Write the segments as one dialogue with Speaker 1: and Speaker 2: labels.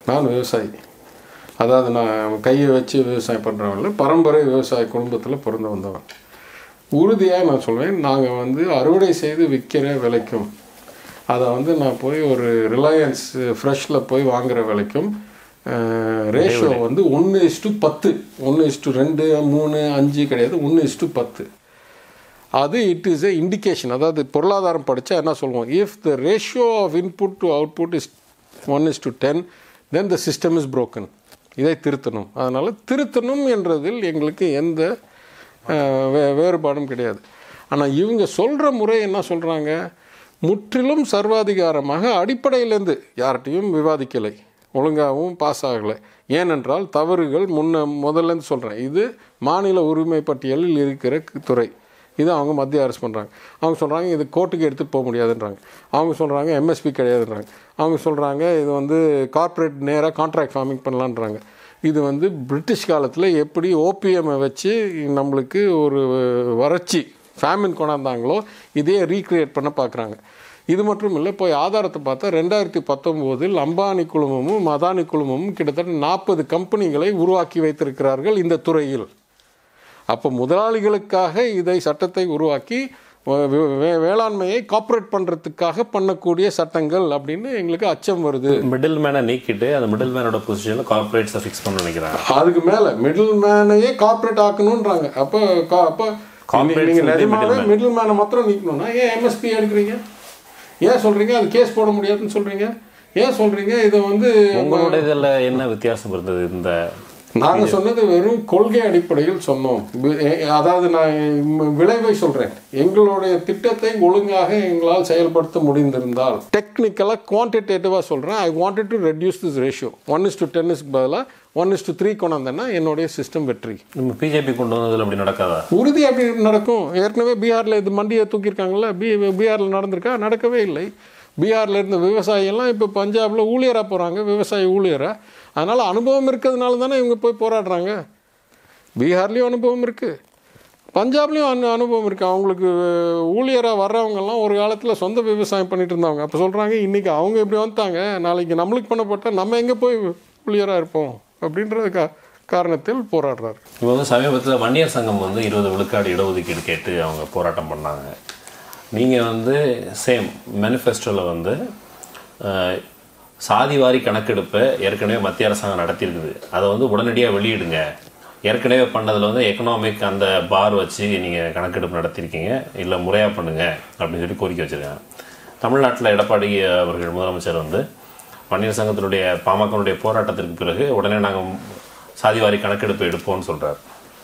Speaker 1: நான் விவசாயி அதாவது நான் கையை வச்சு விவசாயம் பண்ணுறவன் இல்லை பரம்பரை விவசாய குடும்பத்தில் பிறந்து வந்தவன் உறுதியாக நான் சொல்வேன் நாங்கள் வந்து அறுவடை செய்து விற்கிற விலைக்கும் அதை வந்து நான் போய் ஒரு ரிலையன்ஸ் ஃப்ரெஷ்ஷில் போய் வாங்குற விலைக்கும் ரேஷியோ வந்து ஒன்று இஸ்டு பத்து ஒன்று இஸ்டு ரெண்டு மூணு அஞ்சு கிடையாது ஒன்று இஸ்டு பத்து அது இட் இஸ் எ இண்டிகேஷன் அதாவது பொருளாதாரம் படித்தா என்ன சொல்லுவோம் if the ratio of input to output is one is to ten then the system is broken இதை திருத்தணும் அதனால் திருத்தணும் என்றதில் எங்களுக்கு எந்த அஹ், வே வேறுபாடும் கிடையாது ஆனால் இவங்க சொல்கிற முறை என்ன சொல்கிறாங்க முற்றிலும் சர்வாதிகாரமாக அடிப்படையிலேருந்து யார்கிட்டையும் விவாதிக்கலை ஒழுங்காகவும் பாஸ் ஆகலை ஏனென்றால் தவறுகள் முன்ன முதல்லேருந்து சொல்கிறேன் இது மாநில உரிமை பட்டியலில் இருக்கிற துறை இது அவங்க மத்திய அரசு பண்ணுறாங்க அவங்க சொல்கிறாங்க இது கோர்ட்டுக்கு எடுத்துகிட்டு போக முடியாதுன்றாங்க அவங்க சொல்கிறாங்க எம்எஸ்பி கிடையாதுன்றாங்க அவங்க சொல்கிறாங்க இது வந்து கார்ப்பரேட் நேராக கான்ட்ராக்ட் ஃபார்மிங் பண்ணலான்றாங்க இது வந்து பிரிட்டிஷ் காலத்தில் எப்படி ஓபிஎம்மை வச்சு நம்மளுக்கு ஒரு வறட்சி ஃபேமின் கொண்டாந்தாங்களோ இதே ரீக்ரியேட் பண்ண பார்க்குறாங்க இது மட்டும் இல்லை போய் ஆதாரத்தை பார்த்தா ரெண்டாயிரத்தி பத்தொம்போதில் அம்பானி குழுமமும் அதானி குழுமமும் கிட்டத்தட்ட நாற்பது கம்பெனிகளை உருவாக்கி வைத்திருக்கிறார்கள் இந்த துறையில் அப்போ முதலாளிகளுக்காக இதை சட்டத்தை உருவாக்கி வே- வே- வேளாண்மையை காப்பரேட் பண்ணுறதுக்காக பண்ணக்கூடிய சட்டங்கள் அப்படின்னு எங்களுக்கு அச்சம் வருது
Speaker 2: மிடில் மேனை நீக்கிட்டு அந்த மிடில் மேனோட பொசிஷனில் கார்பரேட்ஸை ஃபிக்ஸ் பண்ண நினைக்கிறாங்க
Speaker 1: அதுக்கு மேலே மிடில் மேனையே கார்ப்பரேட் ஆக்கணுன்றாங்க அப்போ கா- அப்போ
Speaker 2: Corporates
Speaker 1: நீங்கள்
Speaker 2: வந்து
Speaker 1: நிஜமாவே
Speaker 2: middleman.
Speaker 1: மிடில் மேனை மாத்திரம் நீக்கணும்னா ஏன் எம்எஸ்பி எடுக்கிறீங்க ஏன் சொல்கிறீங்க அது கேஸ் போட முடியாதுன்னு சொல்கிறீங்க ஏன் சொல்கிறீங்க இதை வந்து
Speaker 2: உங்களோட இதில் என்ன வித்தியாசம் இருந்தது இந்த
Speaker 1: நாங்கள் சொன்னது வெறும் கொள்கை அடிப்படையில் சொன்னோம் வி- எ- அதாவது நான் ம் விளைவை சொல்கிறேன் எங்களுடைய திட்டத்தை ஒழுங்காக எங்களால் செயல்படுத்த முடிந்திருந்தால் டெக்னிக்கலாக குவான்டிடேட்டிவாக சொல்கிறேன் I wanted to reduce this ratio one is to டென்னுக்கு பதிலாக ஒன் இஸ் டு த்ரீ கொண்டாந்தேன்னா என்னுடைய சிஸ்டம் வெற்றி
Speaker 2: நம்ம பிஜேபி கொண்டு வந்ததில் அப்படி நடக்காதா
Speaker 1: உறுதி அப்படி நடக்கும் ஏற்கனவே பீகாரில் இது மண்டியை தூக்கியிருக்காங்கல்ல பி பீகாரில் நடந்திருக்கா நடக்கவே இல்லை பீகாரில் இருந்த விவசாயியெல்லாம் இப்போ பஞ்சாபில் ஊழியராக போகிறாங்க விவசாயி ஊழியராக அதனால் அனுபவம் இருக்கிறதுனால தானே இவங்க போய் போராடுறாங்க பீகார்லேயும் அனுபவம் இருக்குது பஞ்சாப்லேயும் அனு அனுபவம் இருக்குது அவங்களுக்கு ஊழியராக வர்றவங்கெல்லாம் ஒரு காலத்தில் சொந்த விவசாயம் பண்ணிட்டு இருந்தவங்க அப்போ சொல்கிறாங்க இன்றைக்கி அவங்க இப்படி வந்துட்டாங்க நாளைக்கு நம்மளுக்கு பண்ணப்பட்டால் நம்ம எங்கே போய் ஊழியராக இருப்போம் அப்படின்றது கா காரணத்தில் போராடுறாரு
Speaker 2: இப்போ வந்து சமீபத்தில் வன்னியர் சங்கம் வந்து இருபது விழுக்காடு இடஒதுக்கீடு கேட்டு அவங்க போராட்டம் பண்ணாங்க நீங்கள் வந்து சேம் மேனிஃபெஸ்டோவில் வந்து அஹ், சாதிவாரி கணக்கெடுப்பை ஏற்கனவே மத்திய அரசாங்கம் நடத்தியிருக்குது அதை வந்து உடனடியாக வெளியிடுங்க ஏற்கனவே பண்ணதில் வந்து எக்கனாமிக் அந்த பார் வச்சு நீங்கள் கணக்கெடுப்பு நடத்தியிருக்கீங்க இல்லை முறையாக பண்ணுங்க அப்படின்னு சொல்லி கோரிக்கை வச்சுருக்காங்க தமிழ்நாட்டில் எடப்பாடி அவர்கள் முதலமைச்சர் வந்து வன்னியர் சங்கத்தினுடைய பாமகனுடைய போராட்டத்திற்கு பிறகு உடனே நாங்கள் சாதிவாரி கணக்கெடுப்பு எடுப்போம்னு சொல்றாரு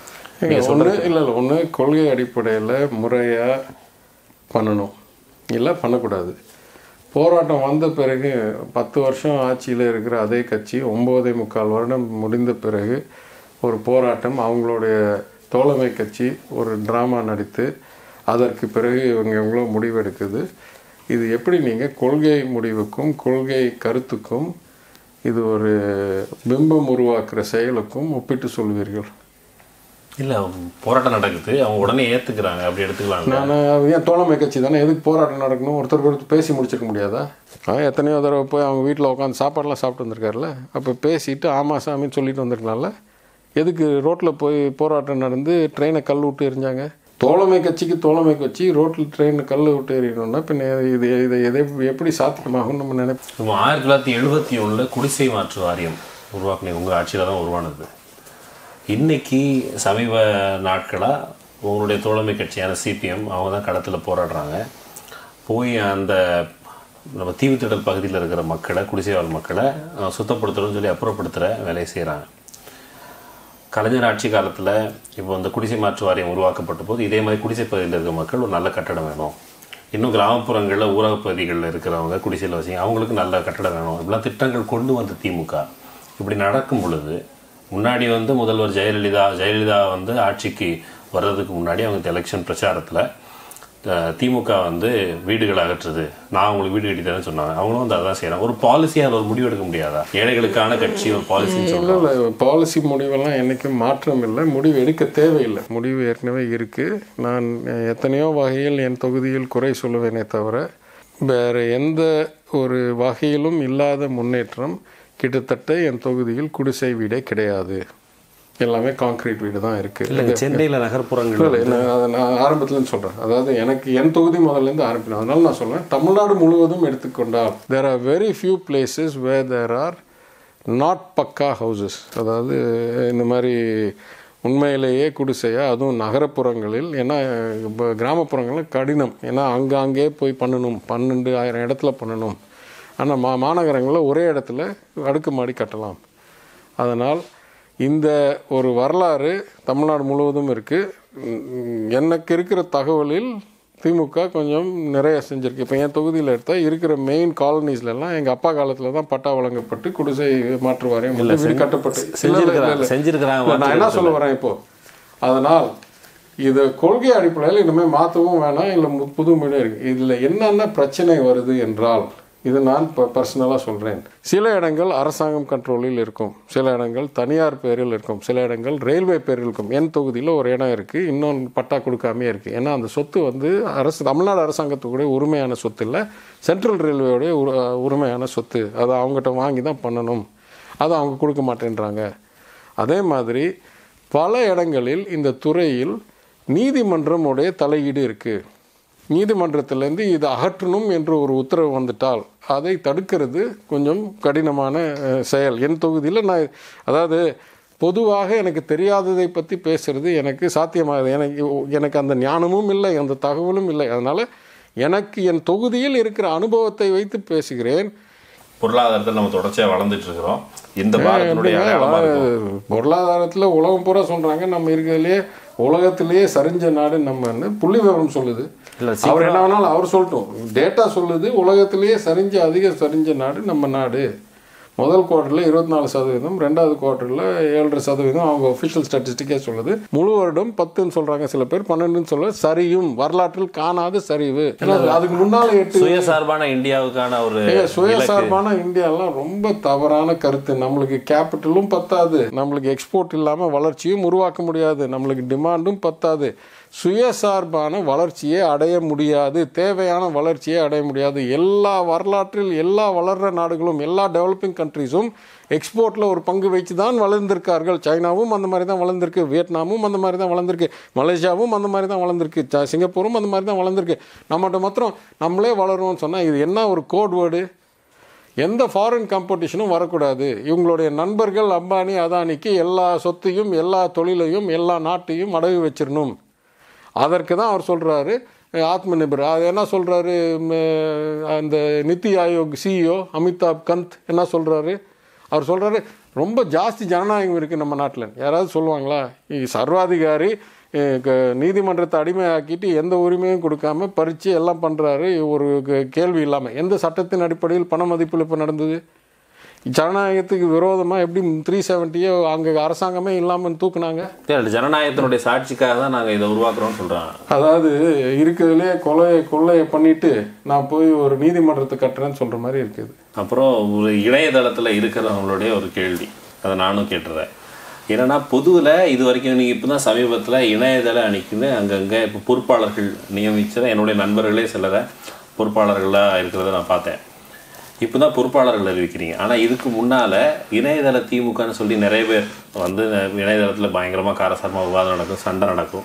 Speaker 1: ஒன்று இல்லை இல்லை ஒன்று கொள்கை அடிப்படையில் முறையாக பண்ணணும் இல்லை பண்ணக்கூடாது போராட்டம் வந்த பிறகு பத்து வருஷம் ஆட்சியில் இருக்கிற அதே கட்சி ஒம்போதே முக்கால் வருடம் முடிந்த பிறகு ஒரு போராட்டம் அவங்களுடைய தோழமை கட்சி ஒரு ட்ராமா நடித்து அதற்கு பிறகு இவங்க எவ்வளோ முடிவெடுக்குது இது எப்படி நீங்கள் கொள்கை முடிவுக்கும் கொள்கை கருத்துக்கும் இது ஒரு பிம்பம் உருவாக்குற செயலுக்கும் ஒப்பிட்டு சொல்வீர்கள்
Speaker 2: இல்லை போராட்டம் நடக்குது அவங்க உடனே ஏற்றுக்கிறாங்க அப்படி எடுத்துக்கலாம்
Speaker 1: நான் ஏன் தோழமை கட்சி தானே எதுக்கு போராட்டம் நடக்கணும் ஒருத்தர் ஒருத்தர் பேசி முடிச்சிருக்க முடியாதா ஆ, எத்தனையோ தடவை போய் அவங்க வீட்டில் உட்காந்து சாப்பாடெல்லாம் சாப்பிட்டு வந்திருக்காருல்ல அப்போ பேசிட்டு ஆமா சாமின்னு சொல்லிட்டு வந்திருக்கலாம்ல எதுக்கு ரோட்டில் போய் போராட்டம் நடந்து ட்ரெயினை கல் விட்டு எரிஞ்சாங்க தோழமை கட்சிக்கு தோழமை கட்சி ரோட்டில் ட்ரெயினை கல் விட்டு எறியணும்னா பின்ன இது இது எதை எப்படி சாத்தியமாகும் நம்ம நினைப்போம்
Speaker 2: இப்போ ஆயிரத்தி தொள்ளாயிரத்தி எழுபத்தி ஒன்றில் குடிசை மாற்று வாரியம் உருவாக்குனீங்க உங்கள் ஆட்சியில் தான் உருவானது இன்னைக்கு சமீப நாட்களாக உங்களுடைய தோழமை கட்சியான சிபிஎம் அவங்க தான் களத்தில் போராடுறாங்க போய் அந்த நம்ம தீவுத்திடல் பகுதியில் இருக்கிற மக்களை குடிசை வாழ் மக்களை அஹ், சுத்தப்படுத்தணும்னு சொல்லி அப்புறப்படுத்துகிற வேலையை செய்கிறாங்க கலைஞர் ஆட்சி காலத்தில் இப்போ இந்த குடிசை மாற்று வாரியம் உருவாக்கப்பட்ட போது இதே மாதிரி குடிசை பகுதியில் இருக்கிற மக்கள் ஒரு நல்ல கட்டடம் வேணும் இன்னும் கிராமப்புறங்களில் ஊரக பகுதிகளில் இருக்கிறவங்க குடிசையில் வசிங்க அவங்களுக்கு நல்ல கட்டடம் வேணும் இப்படிலாம் திட்டங்கள் கொண்டு வந்த திமுக இப்படி நடக்கும் பொழுது முன்னாடி வந்து முதல்வர் ஜெயலலிதா ஜெயலலிதா வந்து ஆட்சிக்கு வர்றதுக்கு முன்னாடி அவங்க எலெக்ஷன் பிரச்சாரத்தில் அஹ், திமுக வந்து வீடுகள் அகற்றுது நான் உங்களுக்கு வீடு கட்டி தரேன்னு சொன்னாங்க அவங்களும் வந்து அதான் செய்கிறாங்க ஒரு பாலிசியாக ஒரு முடிவு எடுக்க முடியாதா ஏழைகளுக்கான கட்சி ஒரு பாலிசின்னு சொல்கிறாங்க
Speaker 1: இல்லை இல்லை பாலிசி முடிவெல்லாம் என்றைக்கும் மாற்றம் இல்லை முடிவு எடுக்க தேவையில்லை முடிவு ஏற்கனவே இருக்குது நான் எத்தனையோ வகையில் என் தொகுதியில் குறை சொல்லுவேனே தவிர வேறு எந்த ஒரு வகையிலும் இல்லாத முன்னேற்றம் கிட்டத்தட்ட என் தொகுதியில் குடிசை வீடே கிடையாது எல்லாமே கான்கிரீட் வீடு தான் இருக்குது
Speaker 2: இல்லைங்க சென்னையில் நகர்ப்புறங்கள்
Speaker 1: இல்லை நான் அதை நான் ஆரம்பத்துலேருந்து சொல்கிறேன் அதாவது எனக்கு என் தொகுதி முதல்லேருந்து ஆரம்பிக்கணும் அதனால நான் சொல்றேன் தமிழ்நாடு முழுவதும் எடுத்துக்கொண்டால் there are very few places where there are not pucca houses அதாவது இந்த மாதிரி உண்மையிலேயே குடிசையா அதுவும் நகரப்புறங்களில் ஏன்னா இப்போ கிராமப்புறங்களில் கடினம் ஏன்னா அங்கங்கே போய் பண்ணணும் பன்னெண்டு ஆயிரம் இடத்துல பண்ணணும் ஆனால் மா மாநகரங்களில் ஒரே இடத்துல அடுக்குமாடி கட்டலாம் அதனால் இந்த ஒரு வரலாறு தமிழ்நாடு முழுவதும் இருக்குது எனக்கு இருக்கிற தகவலில் திமுக கொஞ்சம் நிறைய செஞ்சிருக்கு இப்போ என் தொகுதியில் எடுத்தால் இருக்கிற மெயின் காலனிஸ்லாம் எங்கள் அப்பா காலத்தில் தான் பட்டா வழங்கப்பட்டு குடிசை மாற்று வாரியம் வந்து வீடு கட்டப்பட்டு இல்ல, இல்ல, இல்ல,
Speaker 2: செஞ்சிருக்கிறாங்க
Speaker 1: இல்ல.
Speaker 2: செஞ்சிருக்கிறாங்க
Speaker 1: இல்ல, நான் என்ன சொல்ல வரேன் இப்போ அதனால் இது கொள்கை அடிப்படையில் இனிமேல் மாற்றவும் வேணாம் இல்லை மு- புது மீடும் இருக்கு இதில் என்னென்ன பிரச்சனை வருது என்றால் இது நான் இப்போ பர்சனலாக சொல்கிறேன் சில இடங்கள் அரசாங்கம் கண்ட்ரோலில் இருக்கும் சில இடங்கள் தனியார் பேரில் இருக்கும் சில இடங்கள் ரயில்வே பேரில் இருக்கும் என் தொகுதியில் ஒரு இடம் இருக்குது இன்னொன்று பட்டா கொடுக்காமே இருக்குது ஏன்னா அந்த சொத்து வந்து அரசு தமிழ்நாடு அரசாங்கத்துக்குடைய உரிமையான சொத்து இல்லை சென்ட்ரல் ரயில்வேவுடைய உரு உரிமையான சொத்து அதை அவங்ககிட்ட வாங்கி தான் பண்ணணும் அதை அவங்க கொடுக்க மாட்டேன்றாங்க அதே மாதிரி பல இடங்களில் இந்த துறையில் நீதிமன்றம் உடைய தலையீடு இருக்குது நீதிமன்றத்திலேருந்து இதை அகற்றணும் என்று ஒரு உத்தரவு வந்துட்டால் அதை தடுக்கிறது கொஞ்சம் கடினமான அஹ், செயல் என் தொகுதியில் நான் அதாவது பொதுவாக எனக்கு தெரியாததை பற்றி பேசுறது எனக்கு சாத்தியமாகுது எனக்கு எனக்கு அந்த ஞானமும் இல்லை அந்த தகவலும் இல்லை அதனால் எனக்கு என் தொகுதியில் இருக்கிற அனுபவத்தை வைத்து பேசுகிறேன்
Speaker 2: பொருளாதாரத்தில் நம்ம தொடர்ச்சியாக வளர்ந்துட்டு இருக்கிறோம் இந்த பாரதத்தினுடைய அடையாளமாக இருக்கும்
Speaker 1: பொருளாதாரத்தில் உலகம் பூரா சொல்றாங்க நம்ம இருக்கிறதுலேயே உலகத்திலேயே சரிஞ்ச நாடு நம்மன்னு புள்ளி விவரம் சொல்லுது
Speaker 2: இல்ல,
Speaker 1: அவர் என்ன வேணாலும் அவர் சொல்லட்டும் டேட்டா சொல்லுது உலகத்திலேயே சரிஞ்ச அதிக சரிஞ்ச நாடு நம்ம நாடு முதல் குவார்ட்டரில் இருபத்தி நாலு சதவீதம் ரெண்டாவது குவார்ட்டரில் ஏழரை சதவீதம் அவங்க ஒஃபிஷியல் ஸ்டாட்டிஸ்டிக்கே சொல்லுது முழு வருடம் பத்துன்னு சொல்றாங்க சில பேர் பன்னெண்டுன்னு சொல்ல சரியும் வரலாற்றில் காணாத சரிவு ஏன்னா அதுக்கு முன்னால எட்டு
Speaker 2: சுயசார்பான இந்தியாவுக்கான ஒரு
Speaker 1: ஏங்க, சுயசார்பான இந்தியாலாம் ரொம்ப தவறான கருத்து நம்மளுக்கு கேபிட்டலும் பத்தாது நம்மளுக்கு எக்ஸ்போர்ட் இல்லாமல் வளர்ச்சியும் உருவாக்க முடியாது நம்மளுக்கு டிமாண்டும் பத்தாது சுயசார்பான வளர்ச்சியை அடைய முடியாது தேவையான வளர்ச்சியை அடைய முடியாது எல்லா வரலாற்றில் எல்லா வளர்ற நாடுகளும் எல்லா டெவலப்பிங் கண்ட்ரீஸும் எக்ஸ்போர்ட்டில் ஒரு பங்கு வச்சு தான் வளர்ந்திருக்கார்கள் சைனாவும் அந்த மாதிரி தான் வளர்ந்திருக்கு வியட்நாமும் அந்த மாதிரி தான் வளர்ந்திருக்கு மலேசியாவும் அந்த மாதிரி தான் வளர்ந்திருக்கு ச- சிங்கப்பூரும் அந்த மாதிரி தான் வளர்ந்திருக்கு நம்மகிட்ட மாத்திரம் நம்மளே வளருவோம்னு சொன்னால் இது என்ன ஒரு கோட் வேர்டு எந்த ஃபாரின் காம்படிஷனும் வரக்கூடாது இவங்களுடைய நண்பர்கள் அம்பானி அதானிக்கு எல்லா சொத்தையும் எல்லா தொழிலையும் எல்லா நாட்டையும் அடகு வச்சிடணும் அதற்கு தான் அவர் சொல்கிறாரு ஆத்ம நிபர் அது என்ன சொல்கிறாரு அந்த நித்தி ஆயோக் சிஇஓ அமிதாப் கந்த் என்ன சொல்கிறாரு அவர் சொல்கிறாரு ரொம்ப ஜாஸ்தி ஜனநாயகம் இருக்குது நம்ம நாட்டில் யாராவது சொல்லுவாங்களா இ- சர்வாதிகாரி அஹ், க- நீதிமன்றத்தை அடிமையாக்கிட்டு எந்த உரிமையும் கொடுக்காம பறித்து எல்லாம் பண்ணுறாரு ஒரு கே- கேள்வி இல்லாமல் எந்த சட்டத்தின் அடிப்படையில் பண மதிப்பிழப்பு நடந்தது ஜனநாயகத்துக்கு விரோதமாக எப்படி த்ரீ செவன்ட்டியோ அங்கே அரசாங்கமே இல்லாமல் தூக்குனாங்க
Speaker 2: இல்ல, ஜனநாயகத்தினுடைய சாட்சிக்காக தான் நாங்கள் இதை உருவாக்குறோம்னு சொல்றாங்க
Speaker 1: அதாவது இருக்கிறதுலே கொலை கொள்ளையை பண்ணிட்டு நான் போய் ஒரு நீதிமன்றத்தை கட்டுறேன்னு சொல்ற மாதிரி இருக்குது
Speaker 2: அப்புறம் ஒரு இணையதளத்தில் இருக்கிறவங்களுடைய ஒரு கேள்வி அதை நானும் கேட்டுறேன் என்னன்னா பொதுவில் இது வரைக்கும் நீங்கள் இப்போ தான் சமீபத்தில் இணையதள அணிக்குன்னு அங்கங்கே இப்போ பொறுப்பாளர்கள் நியமிச்சத என்னுடைய நண்பர்களே சிலரை பொறுப்பாளர்களாக இருக்கிறத நான் பார்த்தேன் இப்போ தான் பொறுப்பாளர்கள் அறிவிக்கிறீங்க ஆனால் இதுக்கு முன்னால் இணையதள திமுகன்னு சொல்லி நிறைய பேர் வந்து இணையதளத்தில் பயங்கரமாக காரசாரமாக விவாதம் நடக்கும் சண்டை நடக்கும்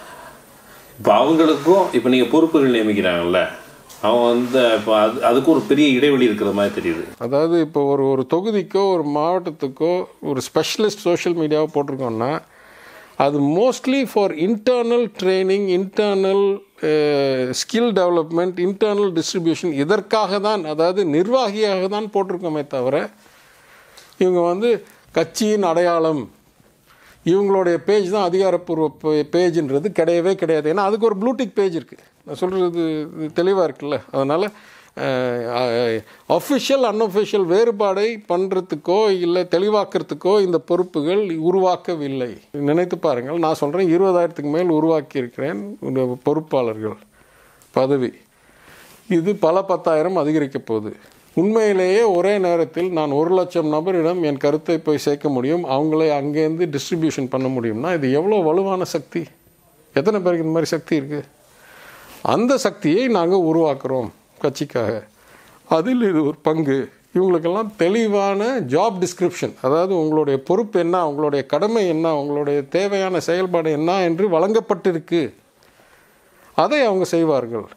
Speaker 2: இப்போ அவங்களுக்கும் இப்போ நீங்கள் பொறுப்புகள் நியமிக்கிறாங்கல்ல அவங்க வந்து இப்போ அது அதுக்கும் ஒரு பெரிய இடைவெளி இருக்கிற மாதிரி தெரியுது
Speaker 1: அதாவது இப்போ ஒரு ஒரு தொகுதிக்கோ ஒரு மாவட்டத்துக்கோ ஒரு ஸ்பெஷலிஸ்ட் சோஷியல் மீடியாவை போட்டிருக்கோம்னா அது mostly for internal training internal skill development internal distribution இதற்காக தான் அதாவது நிர்வாகியாக தான் போட்டிருக்கோமே தவிர இவங்க வந்து கட்சியின் அடையாளம் இவங்களுடைய பேஜ் தான் அதிகாரப்பூர்வ பேஜ்ன்றது கிடையவே கிடையாது ஏன்னா அதுக்கு ஒரு ப்ளூடிக் பேஜ் இருக்குது நான் சொல்கிறது தெளிவாக இருக்குல்ல அதனால் அஃபிஷியல் அன்அஃபிஷியல் வேறுபாடை பண்ணுறதுக்கோ இல்லை தெளிவாக்குறதுக்கோ இந்த பொறுப்புகள் உருவாக்கவில்லை நினைத்து பாருங்கள் நான் சொல்கிறேன் இருபதாயிரத்துக்கு மேல் உருவாக்கி இருக்கிறேன் இந்த பொறுப்பாளர்கள் பதவி இது பல பத்தாயிரம் அதிகரிக்க போகுது உண்மையிலேயே ஒரே நேரத்தில் நான் ஒரு லட்சம் நபரிடம் என் கருத்தை போய் சேர்க்க முடியும் அவங்களே அங்கேருந்து டிஸ்ட்ரிபியூஷன் பண்ண முடியும்னா இது எவ்வளோ வலுவான சக்தி எத்தனை பேருக்கு இந்த மாதிரி சக்தி இருக்குது அந்த சக்தியை நாங்கள் உருவாக்குறோம் கட்சிக்காக அதில் இது ஒரு பங்கு இவங்களுக்கெல்லாம் தெளிவான ஜாப் டிஸ்கிரிப்ஷன் அதாவது உங்களுடைய பொறுப்பு என்ன உங்களுடைய கடமை என்ன உங்களுடைய தேவையான செயல்பாடு என்ன என்று வழங்கப்பட்டிருக்கு அதை அவங்க செய்வார்கள்